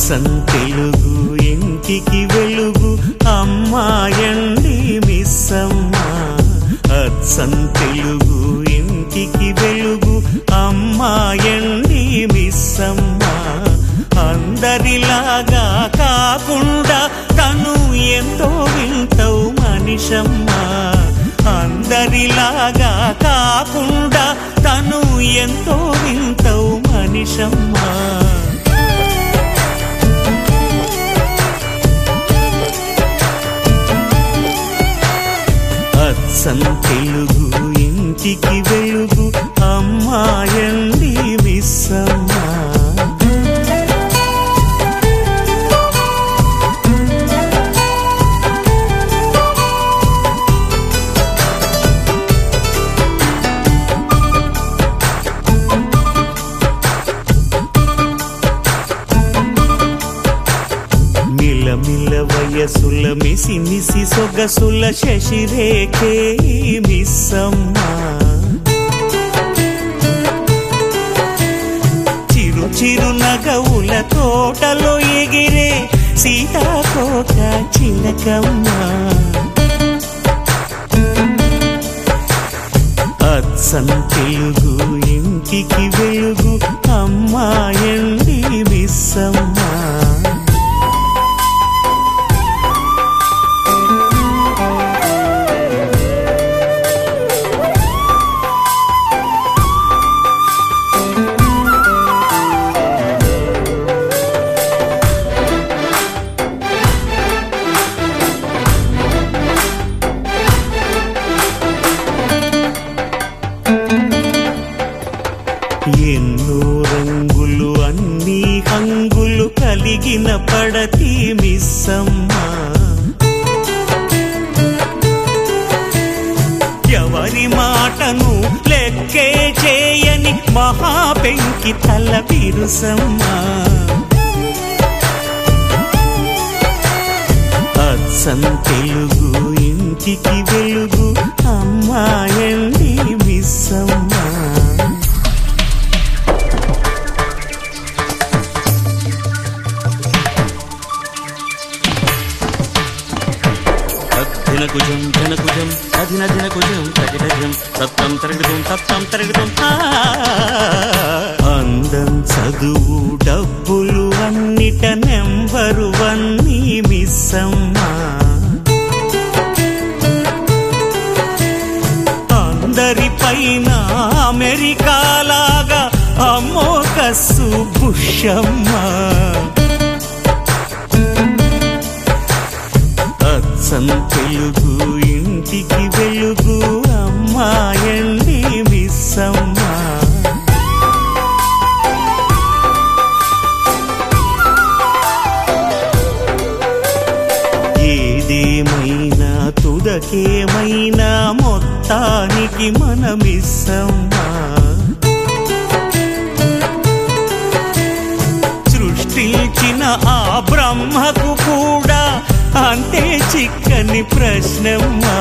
అచ్చం తెలుగు ఇంటికి వెలుగు అమ్మాయండి మిస్సమ్మ అచ్చం తెలుగు ఇంటికి వెలుగు అమ్మాయండి మిస్సమ్మ అందరిలాగా కాకుండా తను ఎంతో వింటవు మనిషమ్మ అందరిలాగా కాకుండా తను ఎంతో వింటవు మనిషమ్మ అచ్చం తెలుగు ఇంటికి వెలుగు అమ్మాయండి మిస్సమ్మ మిలమిల వయసుల మిసి మిసి సొగసుల శశిరేఖే మిస్సమ్మ చిరు చిరు నగవుల తోటలో ఎగిరే సీతాకోక చిలకమ్మ అచ్చం తెలుగు ఇంటికి వెలుగు అమ్మాయండి మిస్సమ్మ ఎన్నో రంగులు అన్ని హంగులు కలిగిన పడతి మిస్సమ్మ ఎవరి మాటను లెక్కే చేయని మహాపెంకి తల బిరుసమ్మ అచ్చం తెలుగు ఇంటికి వెలుగు అమ్మాయండి మిస్సమ్మ ధినకుజం ధినకుజం అధిన ధినకుజం తగిటజం సప్తం తరగతం సప్తం తరగతం అందం చదువు డబ్బులు అన్నిట నెంబరు వన్నీ మిస్సమ్మా అందరిపైన అమెరికాలాగా అమ్మో కస్సు బుషమ్మా అచ్చం తెలుగు ఇంటికి వెలుగు అమ్మాయండి మిస్సమ్మ ఏదేమైనా తుదకేమైనా మొత్తానికి మనమిస్సమ్మా సృష్టించిన ఆ బ్రహ్మకు కూడా అంతే చిక్కని ప్రశ్నమ్మా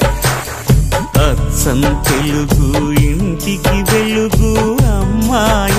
అచ్చం తెలుగు ఇంటికి వెలుగు అమ్మాయి